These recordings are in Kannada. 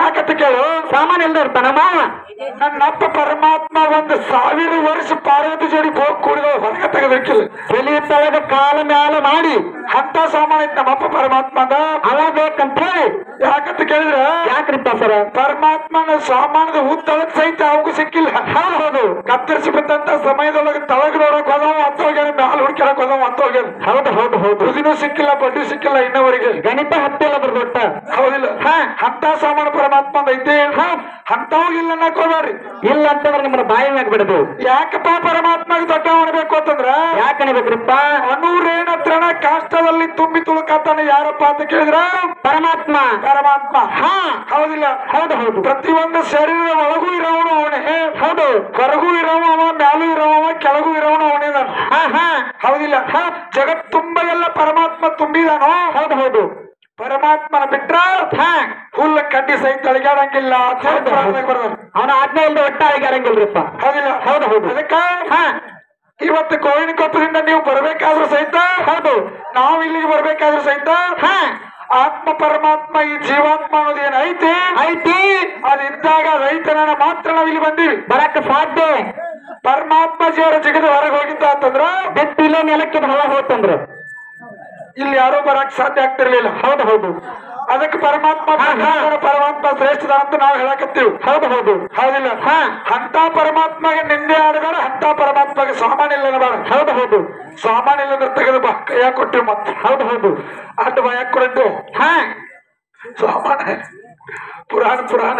ಯಾಕಂತ ಕೇಳು ಸಾಮಾನ್ಯ ಇಲ್ದ ಇರ್ತಾನ ಮಾವ ನನ್ನಪ್ಪ ಪರಮಾತ್ಮ ಒಂದು ಸಾವಿರ ವರ್ಷ ಪಾರ್ವತಿ ಜೋಡಿ ಹೋಗಿ ಕೂಡಿದ ಹೊರಗೆ ತೆಗೆದಿಕ್ಕಿಲ್ಲ ತಲೆ ತಳಗ ಕಾಲ ಮ್ಯಾಲ ಮಾಡಿ ಅಂತ ಸಾಮಾನ ಐತಿ ನಮ್ಮಪ್ಪ ಪರಮಾತ್ಮ ಅಂದ ಅವ ಬೇಕಂತ ಹೇಳಿ ಯಾಕಂತ ಕೇಳಿದ್ರ ಯಾಕ್ರಿಪ್ಪ ಸರ ಪರಮಾತ್ಮನ ಸಾಮಾನದ ಉದ್ದಳಕ್ ಸಹಿತ ಅವಗೂ ಸಿಕ್ಕಿಲ್ಲ ಹೌದು ಹೌದು ಕತ್ತರಿಸಿ ಬಿದ್ದಂತ ಸಮಯದೊಳಗೆ ತಳಗ್ ನೋಡಕ್ ಹೋದವ ಅಂತ ಹೋಗ್ಯಾನ ಮ್ಯಾಲ ಹುಡ್ಕ್ಯಾಡಕ್ ಹೋದವ ಅಂತ ಹೋಗ್ಯಾನ ಹೌದು ಹೌದು ಹೌದು ಬುದಿನೂ ಸಿಕ್ಕಿಲ್ಲ ಬಡ್ಡಿ ಸಿಕ್ಕಿಲ್ಲ ಇನ್ನವರೆಗೆ ಗಣಿತ ಹತ್ತಿಲ್ಲ ಅದ್ರ ದೊಡ್ಡ ಹೌದಿಲ್ಲ ಹಾ. ಅಂತ ಸಾಮಾನು ಪರಮಾತ್ಮ ಐತಿ ಅಂತವಾಗಿಲ್ಲ ಅನ್ನಕೋಬೇಡ್ರಿ ಇಲ್ಲ ಅಂತಂದ್ರೆ ನಿಮ್ಮನ್ನ ಬಾಯಿ ಮ್ಯಾಗ ಬಿಡದು ಯಾಕಪ್ಪ ಪರಮಾತ್ಮಗೆ ದೊಡ್ಡ ಅನ್ಬೇಕು ಅಂತಂದ್ರ ಯಾಕೆ ಅನ್ಬೇಕ್ರಿಪ್ಪ ಅನೂರೇನ ತ್ರಣ ಕಾಷ್ಟದಲ್ಲಿ ತುಂಬಿ ತುಳುಕಾತಾನೆ ಯಾರಪ್ಪ ಅಂತ ಕೇಳಿದ್ರ ಪರಮಾತ್ಮ ಪರಮಾತ್ಮ ಹಾ ಹೌದಿಲ್ಲ ಹೌದು ಹೌದು ಪ್ರತಿಯೊಂದು ಶರೀರದ ಒಳಗೂ ಇರೋವನು ಅವನೇ ಹೌದು ಹೊರಗೂ ಇರೋವ ಅವ ಮ್ಯಾಲೂ ಇರೋವ ಕೆಳಗೂ ಇರೋವನು ಅವನೇ ನಾನು ಹಾ ಹಾ ಹೌದಿಲ್ಲ ಜಗತ್ ತುಂಬ ಎಲ್ಲ ಪರಮಾತ್ಮ ತುಂಬಿದಾನೋ ಹೌದು ಹೌದು ಪರಮಾತ್ಮನ ಬಿಟ್ರ ಹಾ ಹುಲ್ಲ ಕಡ್ಡಿ ಸಹಿತ ಅಳಿಗಾಡಂಗಿಲ್ಲ ಅಂತ ಹೇಳಿ ಹೌದು, ಪುರಾಣದಾಗ ಬರ್ದಾರ. ಅವನ ಆಜ್ಞೆ ಇಲ್ಲದೆ ಒಟ್ಟಾಗಿ ಅರಂಗಿಲ್ರಿಪ್ಪ ಹೌದಿಲ್ಲ ಹೌದು, ಹೌದು. ಅದಕ್ಕ ಹಾ ಇವತ್ತು ಗೋವಿನ ಕೊಪ್ಪದಿಂದ ನೀವು ಬರ್ಬೇಕಾದ್ರೂ ಸಹಿತ ಹೌದು ನಾವು ಇಲ್ಲಿಗೆ ಬರ್ಬೇಕಾದ್ರೂ ಸಹಿತ ಹಾ ಆತ್ಮ ಪರಮಾತ್ಮ ಈ ಜೀವಾತ್ಮ ಅನ್ನೋದು ಏನ್ ಐತಿ ಐತಿ ಅದಿದ್ದಾಗ ರೈತನ ಮಾತ್ರ ನಾವ್ ಇಲ್ಲಿ ಬಂದೀವಿ ಬರಕ್ಕೆ ಸಾಧ್ಯ ಪರಮಾತ್ಮ ಜೀವರ ಜಿಗದ ಹೊರಗೆ ಹೋಗಿದ್ದ ಅಂತಂದ್ರ ಬೆತ್ತಿಲ್ಲ ನೆಲಕ್ಕೆ ಹವ ಹೋತಂದ್ರ ಇಲ್ಲಿ ಯಾರೋ ಬರಕ್ ಸಾಧ್ಯ ಆಗ್ತಿರ್ಲಿಲ್ಲ ಹೌದು ಹೌದು ಅದಕ್ಕೆ ಪರಮಾತ್ಮ ಹಾ, ಹಾ. ಪರಮಾತ್ಮ ಶ್ರೇಷ್ಠದ ಅಂತ ನಾವು ಹೇಳಕತ್ತೀವಿ ಹೌದು ಹೌದು ಹೌದಿಲ್ಲ ಹಾ ಅಂತ ಪರಮಾತ್ಮಗೆ ನಿಂದೆ ಆಡಬೇಡ ಅಂತ ಪರಮಾತ್ಮಗೆ ಸಾಮಾನ್ಯ ಇಲ್ಲ ಬೇಡ ಹೌದು ಹೌದು ಸಾಮಾನ್ಯ ಇಲ್ಲಂದ್ರೆ ತೆಗೆದು ಬಾ ಕೈಯಾಗ ಕೊಟ್ಟಿವಿ ಮತ್ತೆ ಹೌದು ಹೌದು ಅಡ್ಡ ಬಾಯಾಗ ಕೊಡಂಡು ಹಾ ಸಾಮಾನ್ಯ ಪುರಾಣ ಪುರಾಣ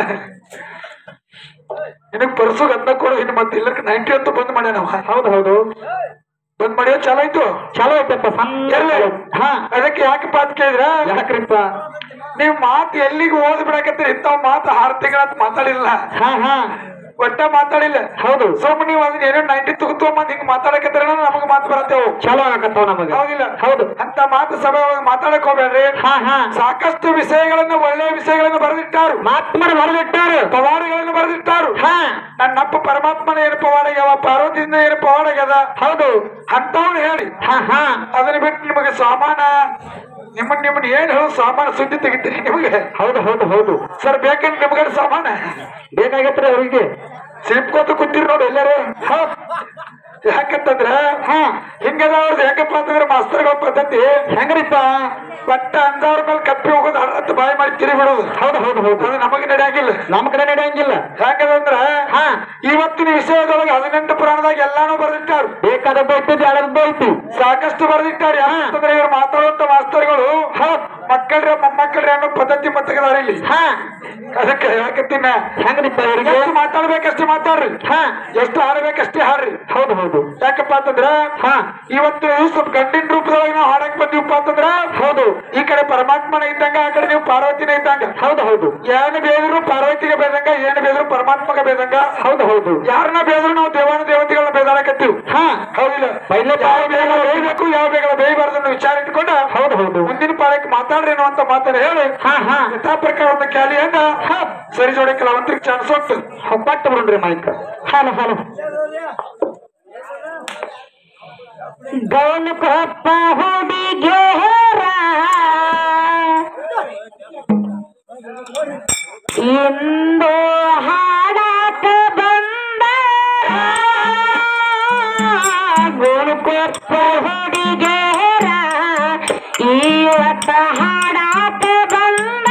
ನಿನಗ್ ಪರ್ಸು ಗಂಧ ಕೊಡು ಇನ್ನು ಮತ್ತೆ ಇಲ್ಲಕ್ಕೆ ನೈಂಟಿ ಅಂತ ಬಂದ್ ಮಾಡ್ಯಾನವ ಹೌದು ಹೌದು ಬಂದ್ ಮಾಡ್ಯೋ ಚಲೋ ಆಯ್ತು ಚಲೋ ಐತಪ್ಪ ಸಣ್ಣ ಎಲ್ಲಿ? ಹಾ ಅದಕ್ಕೆ ಯಾಕಪ್ಪ ಅಂತ ಕೇಳಿದ್ರ ಯಾಕ್ರಿಪ್ಪ ನೀವ್ ಮಾತು ಎಲ್ಲಿಗೆ ಓದ್ ಬಿಡಕತ್ತೀರಿ ಇಂಥವ್ ಮಾತು ಆರು ತಿಂಗಳಂತ ಮಾತಾಡಿಲ್ಲ ಹಾ ಹಾ ಒಟ್ಟ ಮಾತಾಡಿಲ್ಲ ಹೌದು ಸುಮ್ಮನೆ ನೀವು ಅದನ್ನ ಏನೋ ನೈಂಟಿ ತಗೋತೊಂಬಂದ್ ಹಿಂಗ್ ಮಾತಾಡಕತ್ತೀರ ನಮಗ್ ಮಾತು ಬರತ್ತೇವು ಚಲೋ ಆಗತ್ತವ ನಮಗೆ ಹೌದಿಲ್ಲ ಹೌದು ಅಂತ ಮಾತು ಸಭೆ ಒಳಗೆ ಮಾತಾಡಕ್ ಹೋಗ್ಬೇಡ್ರಿ ಹಾ ಹಾ ಸಾಕಷ್ಟು ವಿಷಯಗಳನ್ನು ಒಳ್ಳೆಯ ವಿಷಯಗಳನ್ನು ಬರೆದಿಟ್ಟಾರು ಮಾತ್ಮರ ಹೊರಗಿಟ್ಟಾರು ಪವಾಡಗಳನ್ನು ಬರೆದಿಟ್ಟಾರು ಹಾ ನನ್ನಪ್ಪ ಪರಮಾತ್ಮನ ಏನು ಪವಾಡಗ್ಯಾವ ಪಾರ್ವತಿಯಿಂದ ಏನು ಪವಾಡಗ್ಯದ ಹೌದು ಅಂತವ್ನು ಹೇಳಿ ಹಾ ಹಾ ಅದನ್ನ ಬಿಟ್ಟು ನಿಮಗೆ ಸಾಮಾನ ನಿಮ್ಮನ್ ನಿಮ್ಮನ್ ಏನ್ ಹೇಳೋ ಸಾಮಾನ ಸುದ್ದಿ ತೆಗಿತೀರಿ ನಿಮಗೆ ಹೌದು ಹೌದು ಹೌದು ಸರ್ ಬೇಕಂದ್ರೆ ನಿಮ್ಗೆ ಸಾಮಾನ ಬೇಕಾಗತ್ರಿ ಅವ್ರಿಗೆ ಸಿಪ್ಕೋತ ಕೂತಿರಿ ನೋಡಿ ಎಲ್ಲರೂ ಯಾಕಂತಂದ್ರ ಹಾ ಹಿಂಗದ ಅವ್ರದ್ದು ಹೆಂಗಪ್ಪ ಅಂತಂದ್ರೆ ಮಾಸ್ತರ್ಗಳ ಪದ್ಧತಿ ಹೆಂಗ್ರಿಪ್ಪ ಬಟ್ಟ ಅಂದವ್ರ ಮೇಲೆ ಕಪ್ಪಿ ಹೋಗೋದು ಹಳತ್ ಬಾಯಿ ಮಾಡಿ ತಿರಿ ಬಿಡೋದು ಹೌದು ಹೌದು ಹೌದು ಅದು ನಮಗೆ ನಡೆಯಂಗಿಲ್ಲ ನಮ್ಮ ಕಡೆ ನಡೆಯಂಗಿಲ್ಲ ಯಾಕಂದ್ರ ಹಾ ಇವತ್ತಿನ ವಿಷಯದೊಳಗೆ ಹದಿನೆಂಟು ಪುರಾಣದಾಗ ಎಲ್ಲಾನು ಬರೆದಿಟ್ಟಾರು ಬೇಕಾದದ್ದು ಐತಿ ಬ್ಯಾಡದ್ದು ಐತಿ ಸಾಕಷ್ಟು ಬರೆದಿಟ್ಟಾರೆ ಯಾಕಂತಂದ್ರೆ ಇವ್ರು ಮಾತಾಡುವಂತ ಮಾಸ್ತರ್ಗಳು ಮಕ್ಕಳ್ರೆ ಮೊಮ್ಮಕ್ಕಳ್ರೆ ಅನ್ನೋ ಪದ್ಧತಿ ಮತ್ತಗದಾರ ಇಲ್ಲಿ ಹಾ ಅದಕ್ಕೆ ಯಾಕಂತೀನ ಹೆಂಗ್ರಿಪ್ಪ ಇವರಿಗೆ ಎಷ್ಟು ಮಾತಾಡ್ಬೇಕಷ್ಟೇ ಮಾತಾಡ್ರಿ ಹಾ ಎಷ್ಟು ಹಾಡ್ಬೇಕಷ್ಟೇ ಹಾಡ್ರಿ ಹೌದು ಹೌದು ಯಾಕಪ್ಪ ಅಂತಂದ್ರ ಹಾ ಇವತ್ತು ಸ್ವಲ್ಪ ಗಂಡಿನ ರೂಪದೊಳಗೆ ನಾವು ಹಾಡಕ್ ಬಂದಿವಪ್ಪ ಅಂತಂದ್ರ ಹೌದು ಈ ಕಡೆ ಪರಮಾತ್ಮನ ಇದ್ದಂಗ ಆ ಕಡೆ ನೀವು ಪಾರ್ವತಿನ ಇದ್ದಂಗ ಹೌದು ಹೌದು ಏನು ಬೇದ್ರು ಪಾರ್ವತಿಗೆ ಬೇದಂಗ ಏನು ಬೇದ್ರು ಪರಮಾತ್ಮಗೆ ಬೇದಂಗ ಹೌದು ಹೌದು ಯಾರನ್ನ ಬೇದ್ರು ನಾವು ದೇವಾನ ದೇವತೆಗಳನ್ನ ಬೇದಾಡಕತ್ತೀವಿ ಹಾ ಹೌದಿಲ್ಲ ಪೈಲೆ ಯಾವ ಬೇಗ ಬೇಯಬೇಕು ಯಾವ ಬೇಗ ಬೇಯಬಾರ್ದು ಅನ್ನೋ ವಿಚಾರ ಇಟ್ಕೊಂಡ ಹೌದು ಹೌದು ಮುಂದಿನ ಪಾಳಕ್ಕೆ ಮಾತಾಡ್ರಿ ಅನ್ನುವಂತ ಮಾತನ್ನ ಹೇಳಿ ಹಾ ಹಾ ಯಥಾ ಪ್ರಕಾರ ಒಂದು ಕ್ಯಾಲಿಯನ್ನ ಸರಿ ಜೋಡಿ ಕೆಲವಂತರಿಗೆ ಚಾನ್ಸ್ ಹೋಗ್ತದೆ ಪಟ್ಟು ಬಿಡ್ರಿ ಮೈಕ್ ಹಾಲು ಹಾಲು ಗೌನ ಕೊಪ್ಪ ಹುಡುಗೇರ ಇಂದು ಹಾಡಾಕ ಬಂದ ಗೋಣಕೊಪ್ಪ ಹುಡುಗೇರ ಇವತ್ತ ಹಾಡಾಕ ಬಂದ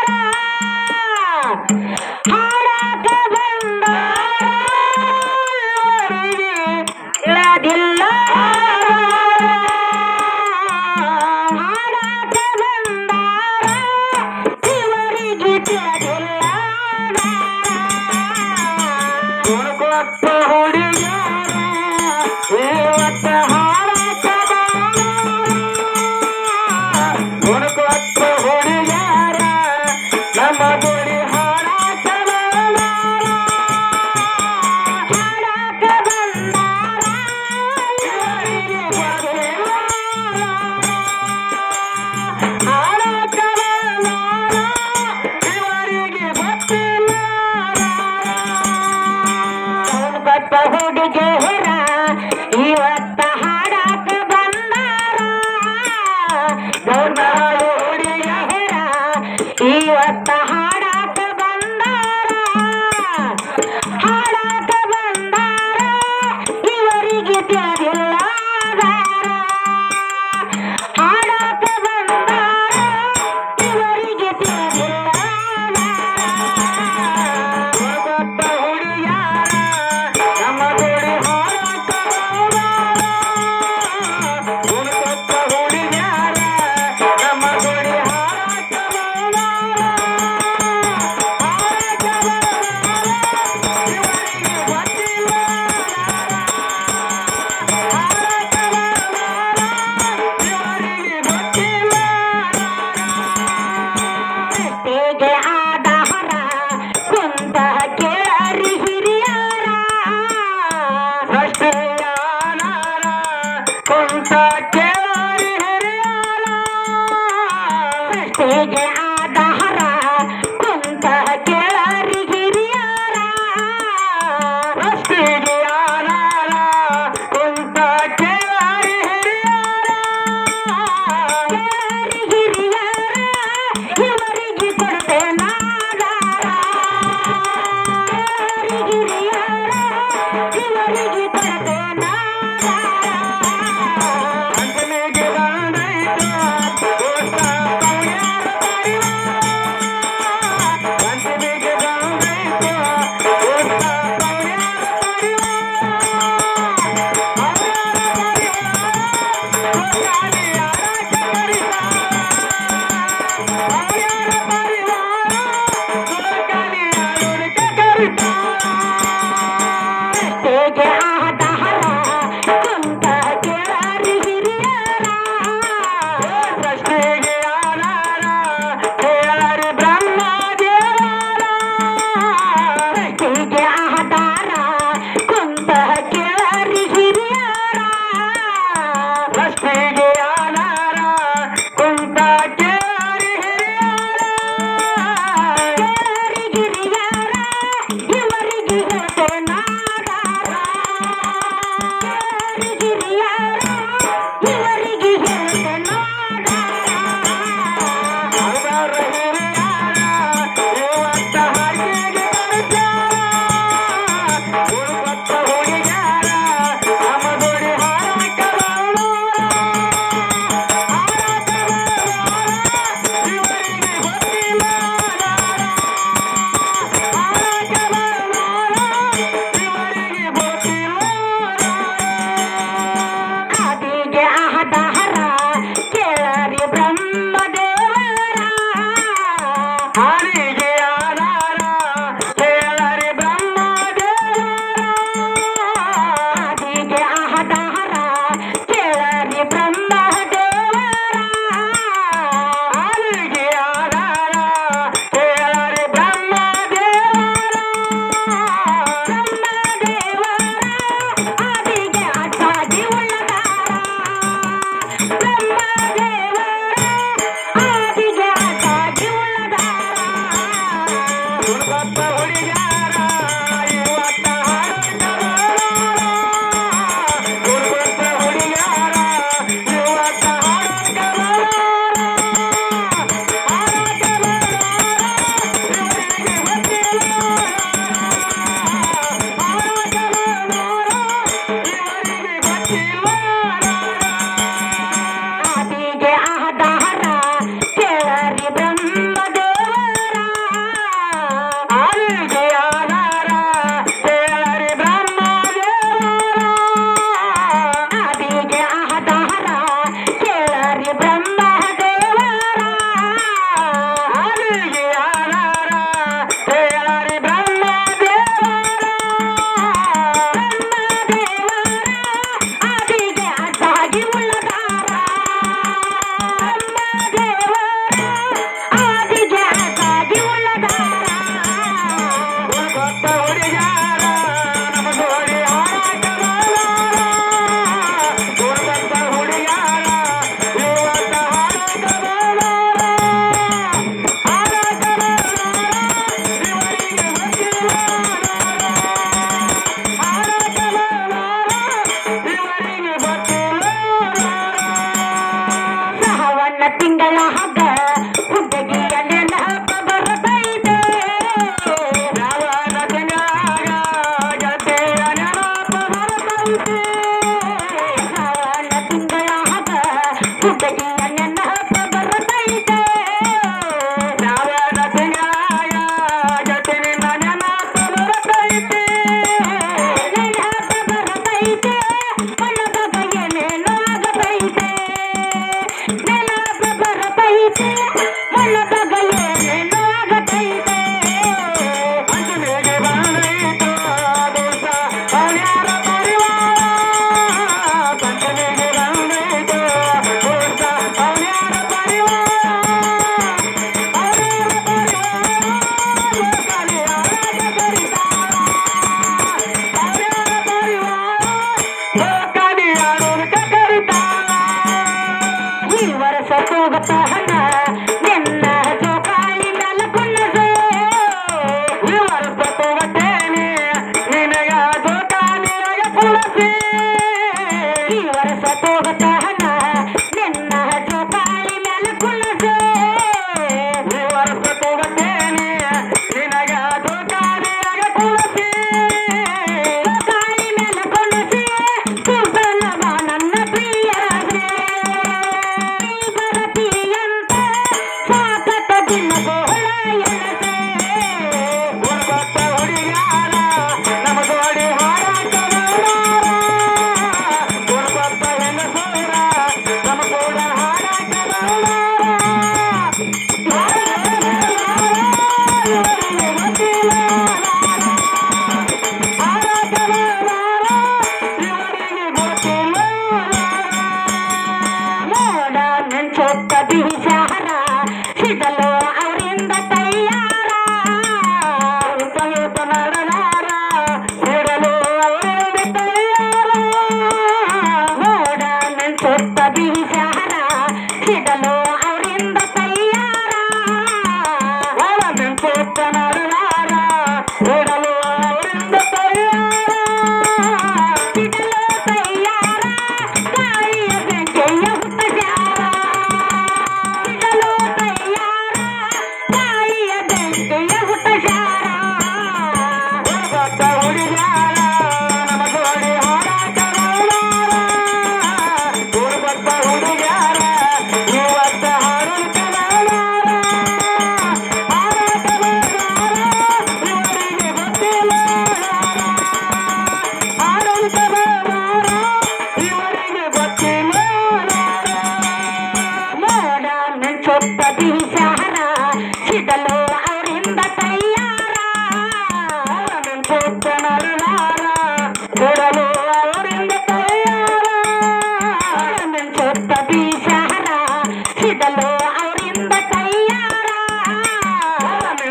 ಹಾಡಾಕ ಬಂದ ಇಳದಿಲ್ಲ ಹಾಡಾಕ ಬಂದ ಇವರಿಗೆ ತಿಳಿದಿಲ್ಲ ಗುಣಕೊಪ್ಪ ಹುಡುಗ್ಯಾರ ಇವತ್ತ ಹಾಡಾಕ ಬಂದ ಗುಣಕೊಪ್ಪ ಹುಡುಗ್ಯಾರ ನಮ್ಮ ಗುಡಿ ಹಾಡಾಕ ಬಂದ ಹಾಡಾಕ ಬಂದಾರ ಇವರಿಗೆ ಗೊತ್ತಿಲ್ಲ ಹಾಡಾಕ ಬಂದಾರ ಇವರಿಗೆ ಗೊತ್ತಿಲ್ಲ ಅವನು ಕೊಟ್ಟ ಹುಡುಗೇರ ಇವತ್ತ ಹಾಡಾಕ ಬಂದಾರ ಗೌರ್ನ ಹುಡುಗೇರ ಇವತ್ತ ಹಾಡ ಪ್ರಶ್ನೆಗೆ ಆಧಾರ ಕುಂತ ಕೇಳರಿ ಹಿರಿಯರ ಪ್ರಶ್ನೆಗೆ ಆಧಾರ ಹೇಳರಿ ಬ್ರಹ್ಮ ದೇವರ ಪ್ರಶ್ನೆಗೆ ಆಧಾರ ಕುಂತ ಕೇಳರಿ ಹಿರಿಯರ ಪ್ರಶ್ನೆಗೆ ಆಧಾರ ಕುಂತ ಕೇಳರಿ ಹಿರಿಯರ ಕೇಳರಿ ಹಿರಿಯರ ಇವರಿಗೆ ಹೇಳ್ತೇನಾದಾರ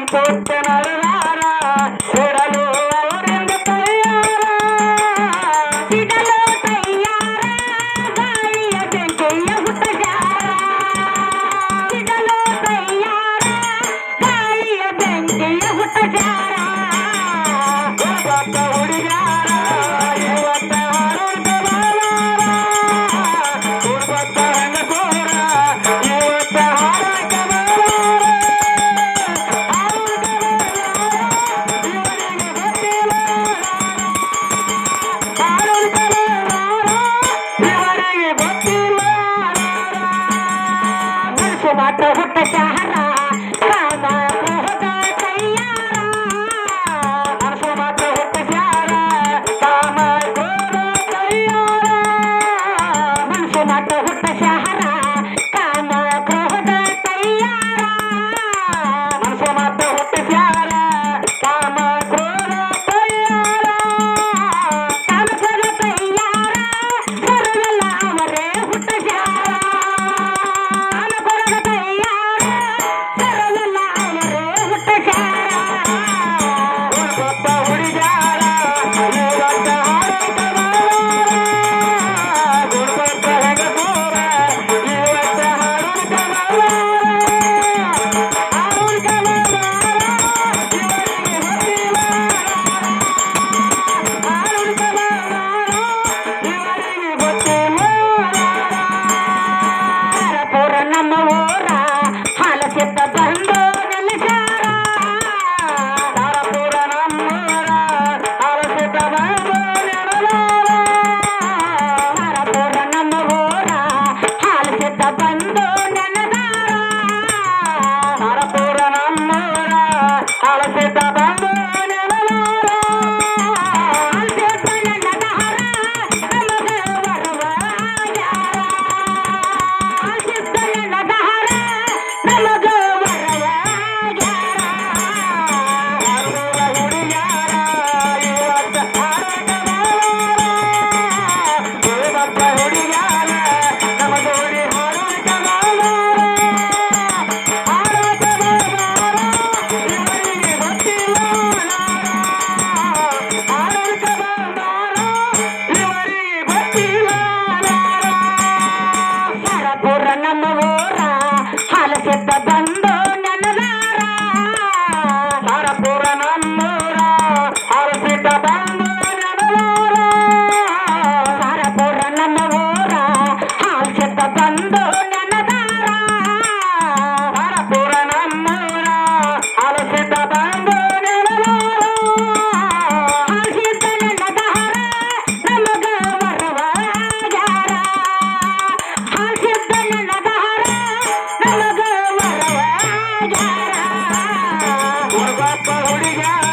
ಸಂಪೂರ್ಣ ನರನಾರ ಸಿಡಲು ಅವರಿಂದ ತಯಾರ ಸಿಡಲು ತಯ್ಯಾರ ಗಾಳಿಯ ಬೆಂಕಿಯ ಹುಟ್ಟಜಾರ ಸಿಡಲು ತಯ್ಯಾರ ಗಾಳಿಯ ಬೆಂಕಿಯ ಹುಟ್ಟಜಾರ ಇವತ್ತ ಹುಡುಗಾರ ಇವತ್ತ ಹಾಡುತ್ತ ಬಾಳಾರ ಇವತ್ತ ಹೆಂಗಸೋರ ಇವತ್ತ ಹಾಡಕ ಬಾಳಾರ ಹಾಡುತ್ತ ಬಾಳಾರ ಇವರಿಗೆ ಗೊತ್ತಿಲ್ಲ ಹಾಡುತ್ತ ಬಾಳಾರ ಇವರಿಗೆ ಗೊತ್ತಿಲ್ಲ ಮನಸ್ಸು ಮಾತ್ರ ಹುಟ್ಟ ಶಹರ ಕಾಮ ಕ್ರೋಧ ತಯ್ಯಾರ ಮನಸ್ಸು ಮಾತ್ರ ಹುಟ್ಟ ಸ್ಯಾರ ಕಾಮ ಕ್ರೋಧ ತಯ್ಯಾರ ಮನಸ್ಸು ಮಾತ್ರ ಹುಟ್ಟ ಶಹರ ಕಾಮ ಕ್ರೋಧ ತಯ್ಯಾರ ಮನಸ್ಸು ಮಾತ್ರ ಹುಟ್ಟ ಸ್ಯಾರ ಕಾಮ ಕ್ರೋಧ ತಯ್ಯಾರ ಕಾಮ ಕ್ರೋಧ ತಯ್ಯಾರ ಸರ್ವೆಲ್ಲ ಅವರೇ ಹುಟ್ಟ ಶಹರ ಕಾಮ ಕ್ರೋಧ ತಯ್ಯಾರ ಸರ್ವೆಲ್ಲ ಅವರೇ ಹುಟ್ಟ ಶಹರ ಗೊತ್ತ ಹುಡುಗಾರ ಇವತ್ತ ಹಾಡಕ ಗುರುಗೊತ್ತ ಹೆಗಸೂರ ಇವತ್ತ ಹಾಡುತ್ತ ಹಾಡುತ್ತ ಇವರಿಗೆ ಗೊತ್ತಿಲ್ಲ ಹಾಡುತ್ತ ಇವರಿಗೆ ಗೊತ್ತಿಲ್ಲ ಪುರ ನಮ್ಮ ಊರ ಹಾಲ ಸಿದ್ಧ ಬಂದು ನೆಲೆಸಾರ ತಾರಪುರ ನಮ್ಮೂರ ಅರಸಿತ ಬಂದು ನೆರಳಾರ ಪುರ ನಮ್ಮ ಊರ ಹಾಲ ಸಿದ್ಧ ಬಂದು ನೆನೆದಾರ ತಾರಪುರ ನಮ್ಮೂರ ಅರಸಿತ ಬಂದು ನೆರಳಾರ ಹಾಲ ಸಿದ್ಧ ನೆನೆದಾರ ನಮಗೆ ಬರುವ ಯಾರ ಹಾಲ ಸಿದ್ಧ ನೆನೆದಾರ ನಮಗೆ ಬರುವ ಯಾರ ಹರೂರ ಹುಡುಗ್ಯಾರ ಇವತ್ತ ಹಾಡಕ ಇವತ್ತ ಹುಡುಗ್ಯಾರ ನಮ್ಮ ಜೋಡಿ ಹಾಡುತ್ತ ಹಾಡಕ ಇವರಿಗೆ ಗೊತ್ತಿಲ್ಲ ಹಾಡಕ ಇವರಿಗೆ ಗೊತ್ತಿಲ್ಲ ಸರಪುರ ನಮ್ಮ ಊರ ಹಾಲ ಸಿದ್ಧ ಬಂದು ನೆನದಾರ ತಾರಪುರ ನಮ್ಮೂರ ಅರಸಿತ ಬಂದು ನೆರಳಾರ ಸರಪುರ ನಮ್ಮ ಊರ ಹಾಲ ಸಿದ್ಧ ಬಂದು ನೆನದಾರ ತಾರಪುರ ನಮ್ಮೂರ ಅರಸಿತ ಬಂದು ನೆರಳಾರ ಹಾಲ ಸಿದ್ಧ ನೆನದಾರ ನಮಗ ಬರುವ ಯಾರ ಹಾಲ ಸಿದ್ಧ ನೆನದಾರ ನಮಗ ಬರುವ ಯಾರ ಹುಡುಗಪ್ಪ ಹುಡುಗ್ಯಾರ